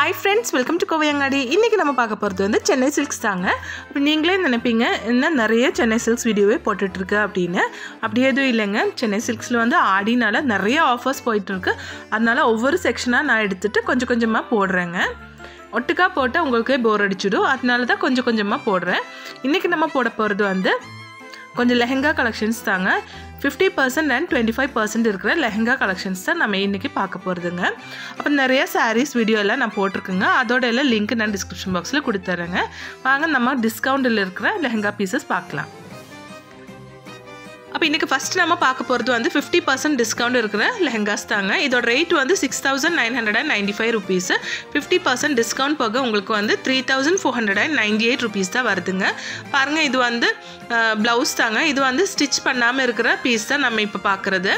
hi friends welcome to Kovaiyangadi இன்றைக்கி நம்ம பார்க்க போகிறது வந்து சென்னை சில்க்ஸ் தாங்க இப்போ நீங்களே நினைப்பீங்க என்ன நிறைய சென்னை சில்க்ஸ் வீடியோவே போட்டுட்ருக்கு அப்படின்னு அப்படி எதுவும் இல்லைங்க சென்னை சில்க்ஸில் வந்து ஆடினால நிறைய ஆஃபர்ஸ் போயிட்டுருக்கு அதனால ஒவ்வொரு செக்ஷனாக நான் எடுத்துகிட்டு கொஞ்சம் கொஞ்சமாக போடுறேங்க ஒட்டுக்கா போட்டால் உங்களுக்கே போர் அடிச்சிடும் அதனால தான் கொஞ்சம் கொஞ்சமாக போடுறேன் இன்றைக்கி நம்ம போட போகிறது வந்து கொஞ்சம் லெஹெங்கா கலெக்ஷன்ஸ் தாங்க fifty percent and twenty five percent இருக்கிற லெஹெங்கா கலெக்ஷன்ஸ் தான் நம்ம இன்றைக்கி பார்க்க போகிறதுங்க அப்போ நிறைய சாரீஸ் வீடியோ எல்லாம் நான் போட்டிருக்கேங்க அதோட எல்லாம் லிங்க் நான் டிஸ்கிரிப்ஷன் பாக்ஸில் கொடுத்துட்றேங்க வாங்க நம்ம டிஸ்கவுண்டில் இருக்கிற லெஹெங்கா பீசஸ் பார்க்கலாம் அப்போ இன்றைக்கி ஃபஸ்ட் நம்ம பார்க்க போகிறது வந்து ஃபிஃப்டி பர்சன்ட் டிஸ்கவுண்ட் இருக்கிற லெஹங்காஸ் தாங்க இதோட ரேட் வந்து six thousand nine hundred and ninety five rupees fifty percent discount போக உங்களுக்கு வந்து three thousand four hundred and ninety eight rupees தான் வருதுங்க பாருங்கள் இது வந்து ப்ளவுஸ் தாங்க இது வந்து ஸ்டிச் பண்ணாமல் இருக்கிற பீஸ் தான் நம்ம இப்போ பார்க்குறது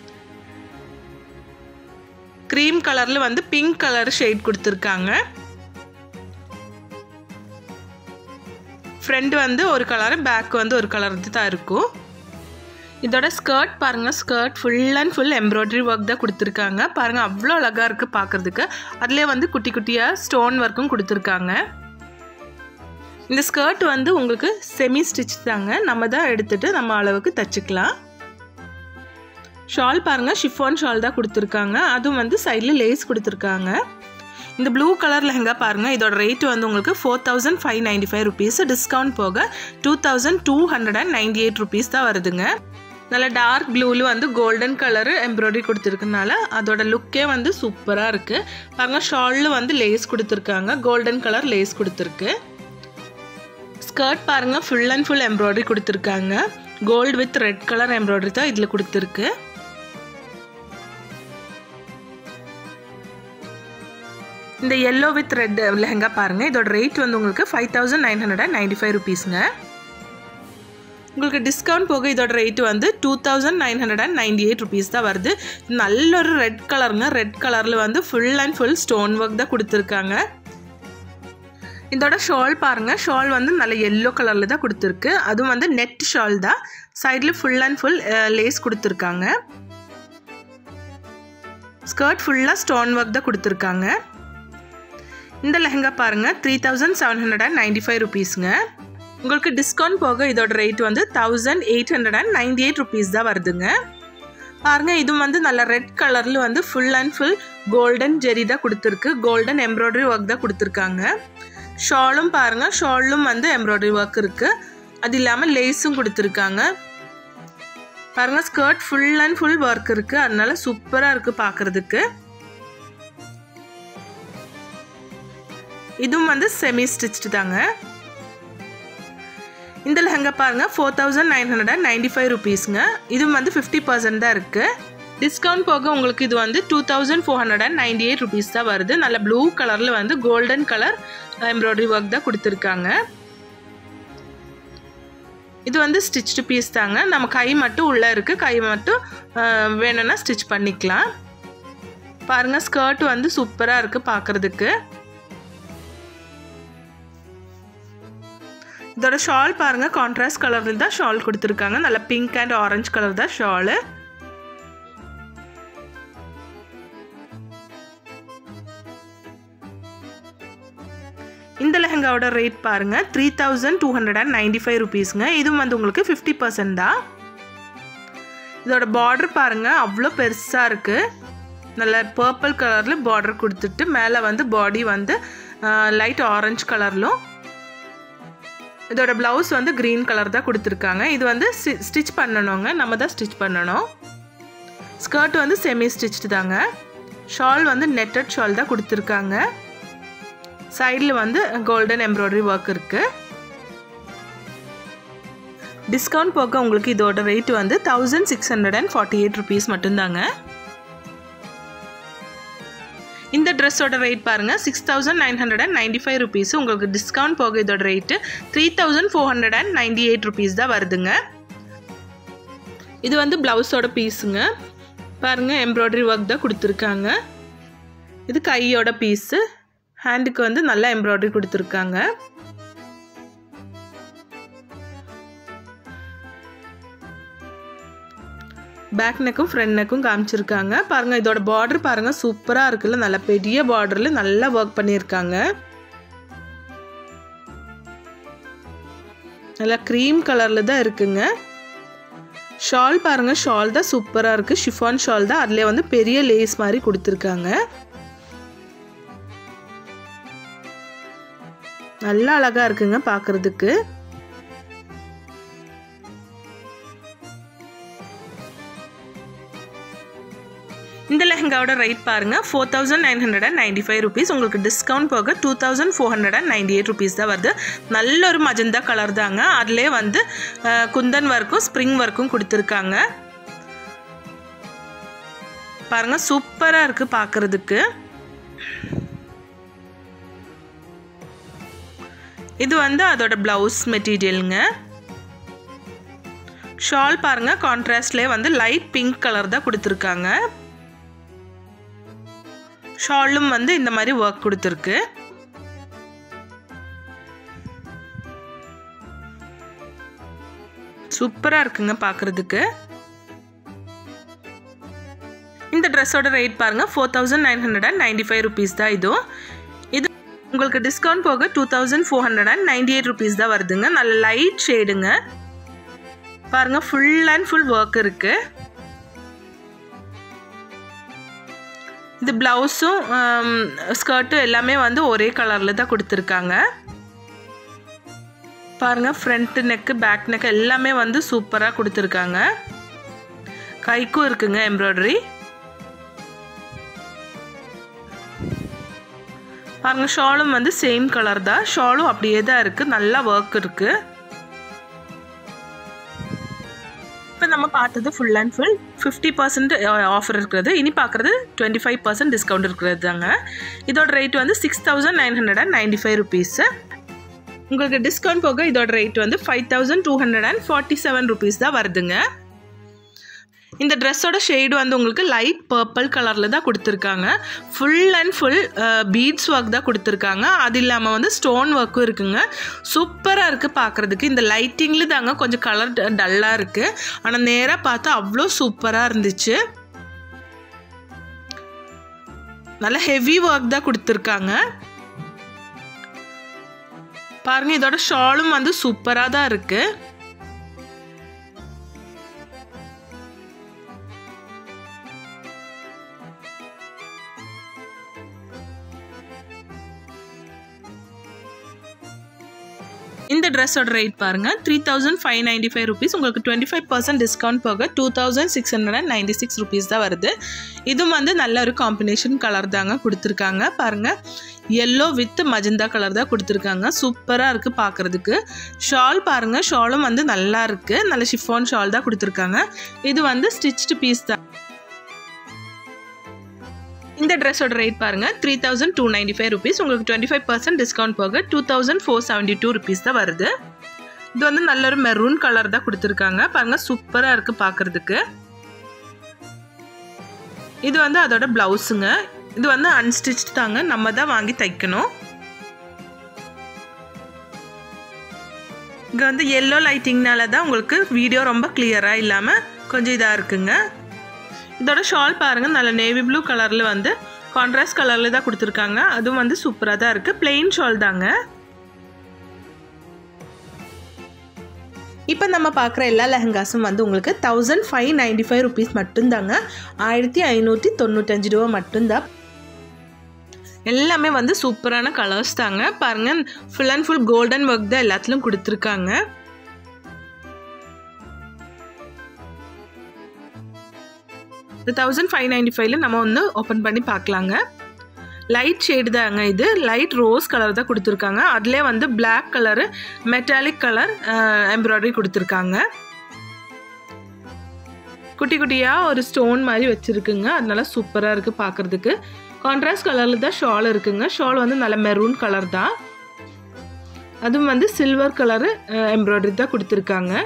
க்ரீம் கலரில் வந்து பிங்க் கலர் ஷேட் கொடுத்துருக்காங்க ஃப்ரண்ட் வந்து ஒரு கலர் பேக் வந்து ஒரு கலர் தான் இருக்கும் இதோட ஸ்கர்ட் பாருங்கள் skirt full and full embroidery work தான் கொடுத்துருக்காங்க பாருங்கள் அவ்வளோ அழகாக இருக்குது பார்க்குறதுக்கு அதிலே வந்து குட்டி குட்டியாக ஸ்டோன் ஒர்க்கும் கொடுத்துருக்காங்க இந்த ஸ்கர்ட் வந்து உங்களுக்கு செமி ஸ்டிச் தாங்க நம்ம தான் எடுத்துகிட்டு நம்ம அளவுக்கு தச்சுக்கலாம் ஷால் பாருங்கள் ஷிஃபான் ஷால் தான் கொடுத்துருக்காங்க அதுவும் வந்து சைடில் லேஸ் கொடுத்துருக்காங்க இந்த ப்ளூ கலர் லெஹங்கா பாருங்கள் இதோட ரேட் வந்து உங்களுக்கு four thousand five ninety five rupees discount போக two thousand two hundred and ninety eight rupees தான் வருதுங்க நல்ல டார்க் ப்ளூவில் வந்து கோல்டன் கலரு எம்ப்ராய்டரி கொடுத்துருக்கனால அதோட லுக்கே வந்து சூப்பராக இருக்குது பாருங்கள் ஷாலில் வந்து லேஸ் கொடுத்துருக்காங்க கோல்டன் கலர் லேஸ் கொடுத்துருக்கு ஸ்கர்ட் பாருங்கள் ஃபுல் அண்ட் ஃபுல் எம்ப்ராய்டரி கொடுத்துருக்காங்க gold with red colour embroidery தான் இதில் கொடுத்துருக்கு இந்த எல்லோ வித் ரெட் லெஹங்கா பாருங்கள் இதோட ரேட் வந்து உங்களுக்கு five thousand nine hundred and ninety five ருபீஸுங்க உங்களுக்கு டிஸ்கவுண்ட் போக இதோட ரேட்டு வந்து two thousand nine hundred and ninety eight rupees தான் வருது நல்ல ஒரு ரெட் கலருங்க ரெட் கலரில் வந்து full and full stone work தான் கொடுத்துருக்காங்க இதோட ஷால் பாருங்கள் ஷால் வந்து நல்ல எல்லோ கலரில் தான் கொடுத்துருக்கு அதுவும் வந்து நெட் ஷால் தான் சைடில் ஃபுல் அண்ட் ஃபுல் லேஸ் கொடுத்துருக்காங்க ஸ்கர்ட் ஃபுல்லாக ஸ்டோன் ஒர்க் தான் கொடுத்துருக்காங்க இந்த லெஹங்கா பாருங்கள் three thousand seven hundred and ninety five ருபீஸுங்க உங்களுக்கு டிஸ்கவுண்ட் போக இதோட ரேட் வந்து thousand eight hundred and ninety eight rupees தான் வருதுங்க பாருங்கள் இது வந்து நல்ல ரெட் கலரில் வந்து full and full golden zari தான் கொடுத்துருக்கு கோல்டன் எம்ப்ராய்டரி ஒர்க் தான் கொடுத்துருக்காங்க ஷாலும் பாருங்கள் ஷாலும் வந்து எம்ப்ராய்டரி ஒர்க் இருக்குது அது இல்லாமல் லேஸும் கொடுத்துருக்காங்க பாருங்கள் skirt full and full work இருக்குது அதனால சூப்பராக இருக்குது பார்க்குறதுக்கு இதுவும் வந்து செமி ஸ்டிச்டு தாங்க இந்த லெஹங்கா பாருங்கள் four thousand nine hundred and ninety five ருபீஸுங்க இதுவும் வந்து ஃபிஃப்டி பர்சன்ட் தான் இருக்குது டிஸ்கவுண்ட் போக உங்களுக்கு இது வந்து two thousand four hundred and ninety eight rupees தான் வருது நல்ல ப்ளூ கலரில் வந்து கோல்டன் கலர் எம்ப்ராய்டரி ஒர்க் தான் கொடுத்துருக்காங்க இது வந்து ஸ்டிச்டு பீஸ் தாங்க நம்ம கை மட்டும் உள்ளே இருக்குது கை மட்டும் வேணும்னா ஸ்டிச் பண்ணிக்கலாம் பாருங்கள் ஸ்கர்ட் வந்து சூப்பராக இருக்குது பார்க்குறதுக்கு இதோட ஷால் பாருங்கள் கான்ட்ராஸ்ட் கலரில் தான் ஷால் கொடுத்துருக்காங்க நல்ல பிங்க் அண்ட் ஆரஞ்சு கலர் தான் ஷாலு இந்த லெஹங்காவோட ரேட் பாருங்கள் three thousand two hundred and ninety five ருபீஸுங்க இதுவும் வந்து உங்களுக்கு ஃபிஃப்டி பர்சன்ட் தான் இதோட பார்டர் பாருங்கள் அவ்வளோ பெருசாக இருக்குது நல்ல பர்பிள் கலரில் பார்டர் கொடுத்துட்டு மேலே வந்து பாடி வந்து லைட் ஆரஞ்சு கலர்லும் இதோட ப்ளவுஸ் வந்து க்ரீன் கலர் தான் கொடுத்துருக்காங்க இது வந்து ஸ்டிச் பண்ணணுங்க நம்ம தான் ஸ்டிச் பண்ணணும் ஸ்கர்ட் வந்து செமி ஸ்டிச்டு தாங்க ஷால் வந்து நெட்டட் ஷால் தான் கொடுத்துருக்காங்க சைடில் வந்து கோல்டன் எம்ப்ராய்டரி ஒர்க் இருக்குது டிஸ்கவுண்ட் போக உங்களுக்கு இதோட ரேட் வந்து thousand six hundred and forty eight rupees மட்டும்தாங்க இந்த ட்ரெஸ்ஸோட ரேட் பாருங்கள் six thousand nine hundred and ninety five rupees உங்களுக்கு டிஸ்கவுண்ட் போக இதோட rate three thousand four hundred and ninety eight rupees தான் வருதுங்க இது வந்து ப்ளவுஸோட பீஸுங்க பாருங்கள் எம்ப்ராய்டரி ஒர்க் தான் கொடுத்துருக்காங்க இது கையோட பீஸு ஹேண்டுக்கு வந்து நல்லா எம்ப்ராய்டரி கொடுத்துருக்காங்க பேக் நெக்கும் ஃப்ரண்ட் நெக்கும் காமிச்சிருக்காங்க பாருங்கள் இதோட பார்டர் பாருங்கள் சூப்பராக இருக்குல்ல நல்ல பெரிய பார்டரில் நல்லா ஒர்க் பண்ணியிருக்காங்க நல்லா க்ரீம் கலரில் தான் இருக்குங்க ஷால் பாருங்கள் ஷால் தான் சூப்பராக இருக்குது ஷிஃபான் ஷால் தான் அதில் வந்து பெரிய லேஸ் மாதிரி கொடுத்துருக்காங்க நல்லா அழகாக இருக்குங்க பார்க்குறதுக்கு இந்த லெஹங்காவோட ரேட் பாருங்கள் four thousand nine hundred and ninety five rupees உங்களுக்கு டிஸ்கவுண்ட் போக two thousand four hundred and ninety eight rupees தான் வருது நல்ல ஒரு மஜந்தா கலர் தாங்க அதிலே வந்து குந்தன் ஒர்க்கும் ஸ்ப்ரிங் ஒர்க்கும் கொடுத்துருக்காங்க பாருங்கள் சூப்பராக இருக்குது பார்க்குறதுக்கு இது வந்து அதோட ப்ளவுஸ் மெட்டீரியலுங்க ஷால் பாருங்கள் கான்ட்ராஸ்ட்லேயே வந்து லைட் பிங்க் கலர் தான் கொடுத்துருக்காங்க ஷாலும் வந்து இந்த மாதிரி ஒர்க் கொடுத்துருக்கு சூப்பராக இருக்குங்க பார்க்குறதுக்கு இந்த ட்ரெஸ்ஸோட ரேட் பாருங்கள் four thousand nine hundred and ninety five rupees தான் இதுவும் இது உங்களுக்கு டிஸ்கவுண்ட் போக two thousand four hundred and ninety eight rupees தான் வருதுங்க நல்ல லைட் ஷேடுங்க பாருங்கள் ஃபுல் அண்ட் ஃபுல் ஒர்க் இருக்குது இது ப்ளவுஸும் ஸ்கர்ட்டும் எல்லாமே வந்து ஒரே கலரில் தான் கொடுத்துருக்காங்க பாருங்கள் ஃப்ரண்ட் நெக்கு பேக் நெக்கு எல்லாமே வந்து சூப்பராக கொடுத்துருக்காங்க கைக்கும் இருக்குங்க எம்ப்ராய்டரி பாருங்கள் ஷாலும் வந்து சேம் கலர் தான் ஷாலும் அப்படியே தான் இருக்குது நல்லா ஒர்க் இருக்குது இப்போ நம்ம பார்த்தது full and full fifty percent offer இருக்கிறது இனி பார்க்குறது டுவெண்ட்டி ஃபைவ் பர்சன்ட் டிஸ்கவுண்ட் இருக்கிறது தாங்க இதோட ரேட் வந்து six thousand nine hundred and ninety five rupees உங்களுக்கு டிஸ்கவுண்ட் போக இதோட ரேட் வந்து five thousand two hundred and forty seven rupees தான் வருதுங்க இந்த ட்ரெஸ்ஸோட ஷேடு வந்து உங்களுக்கு லைட் பர்பிள் கலரில் தான் கொடுத்துருக்காங்க full and full beads work தான் கொடுத்துருக்காங்க அது இல்லாமல் வந்து ஸ்டோன் ஒர்க்கும் இருக்குங்க சூப்பராக இருக்குது பார்க்குறதுக்கு இந்த லைட்டிங்கில் தாங்க கொஞ்சம் கலர் டல்லாக இருக்குது ஆனால் நேராக பார்த்தா அவ்வளோ சூப்பராக இருந்துச்சு நல்ல ஹெவி ஒர்க் தான் கொடுத்துருக்காங்க பாருங்கள் இதோட ஷாலும் வந்து சூப்பராக தான் இருக்குது இந்த ட்ரெஸ்ஸோட ரேட் பாருங்கள் three thousand five ninety five rupees உங்களுக்கு டுவெண்ட்டி ஃபைவ் பர்சன்ட் டிஸ்கவுண்ட் போக two thousand six hundred and ninety six rupees தான் வருது இதுவும் வந்து நல்ல ஒரு காம்பினேஷன் கலர் தாங்க கொடுத்துருக்காங்க பாருங்கள் எல்லோ வித் மஜந்தா கலர் தான் கொடுத்துருக்காங்க சூப்பராக இருக்குது பார்க்குறதுக்கு ஷால் பாருங்கள் ஷாலும் வந்து நல்லா இருக்குது நல்ல ஷிஃபான் ஷால் தான் கொடுத்துருக்காங்க இது வந்து ஸ்டிச்டு பீஸ் தான் இந்த ட்ரெஸ்ஸோட ரேட் பாருங்க three thousand two ninety five rupees உங்களுக்கு டுவெண்ட்டி ஃபைவ் பர்சன்ட் டிஸ்கவுண்ட் போக two thousand four seventy two rupees தான் வருது இது வந்து நல்ல ஒரு மெரூன் கலர் தான் கொடுத்துருக்காங்க பாருங்க சூப்பராக இருக்குது பார்க்குறதுக்கு இது வந்து அதோட ப்ளவுஸுங்க இது வந்து அன்ஸ்டிச் தாங்க நம்ம தான் வாங்கி தைக்கணும் இங்கே வந்து எல்லோ லைட்டிங்னால தான் உங்களுக்கு வீடியோ ரொம்ப கிளியராக இல்லாமல் கொஞ்சம் இதாக இருக்குங்க இதோட ஷால் பாருங்கள் நல்ல நேவி ப்ளூ கலரில் வந்து கான்ட்ராஸ்ட் கலரில் தான் கொடுத்துருக்காங்க அதுவும் வந்து சூப்பராக தான் இருக்குது பிளெயின் ஷால் தாங்க இப்போ நம்ம பார்க்குற எல்லா லெஹங்காஸும் வந்து உங்களுக்கு thousand five ninety five rupees மட்டும்தாங்க ஆயிரத்தி ஐநூற்றி தொண்ணூத்தஞ்சு ரூபா மட்டும்தான் எல்லாமே வந்து சூப்பரான கலர்ஸ் தாங்க பாருங்கள் full and full golden work தான் எல்லாத்துலேயும் கொடுத்துருக்காங்க இந்த தௌசண்ட் ஃபைவ் நைன்டி ஃபைவ்ல நம்ம வந்து ஓப்பன் பண்ணி பார்க்கலாங்க லைட் ஷேடு தாங்க இது லைட் ரோஸ் கலர் தான் கொடுத்துருக்காங்க அதிலே வந்து black colour metallic colour embroidery கொடுத்துருக்காங்க குட்டி குட்டியாக ஒரு ஸ்டோன் மாதிரி வச்சுருக்குங்க அதனால சூப்பராக இருக்குது பார்க்குறதுக்கு கான்ட்ராஸ்ட் கலரில் தான் ஷால் இருக்குங்க ஷால் வந்து நல்ல மெரூன் கலர் தான் அதுவும் வந்து சில்வர் கலரு எம்ப்ராய்டரி தான் கொடுத்துருக்காங்க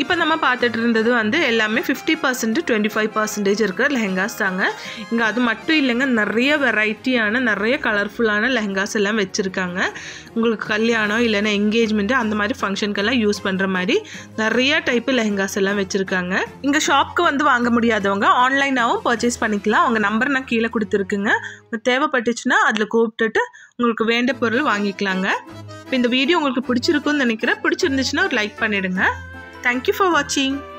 இப்போ நம்ம பார்த்துட்டு இருந்தது வந்து எல்லாமே fifty percent twenty five percentage இருக்கிற லெஹங்காஸ் தாங்க இங்கே அது மட்டும் இல்லைங்க நிறைய வெரைட்டியான நிறைய கலர்ஃபுல்லான லெஹங்காஸ் எல்லாம் வச்சுருக்காங்க உங்களுக்கு கல்யாணம் இல்லைன்னா என்கேஜ்மெண்ட்டு அந்த மாதிரி ஃபங்க்ஷனுக்கெல்லாம் யூஸ் பண்ணுற மாதிரி நிறைய டைப்பு லெஹங்காஸ் எல்லாம் வச்சுருக்காங்க இங்கே ஷாப்க்கு வந்து வாங்க முடியாதவங்க ஆன்லைனாகவும் பர்ச்சேஸ் பண்ணிக்கலாம் அவங்க நம்பர் நான் கீழே கொடுத்துருக்குங்க தேவைப்பட்டுச்சுன்னா அதில் கூப்பிட்டுட்டு உங்களுக்கு வேண்ட பொருள் வாங்கிக்கலாங்க இப்போ இந்த வீடியோ உங்களுக்கு பிடிச்சிருக்குன்னு நினைக்கிறேன் பிடிச்சிருந்துச்சுன்னா ஒரு லைக் பண்ணிடுங்க தேங்க்யூ ஃபார் வாட்சிங்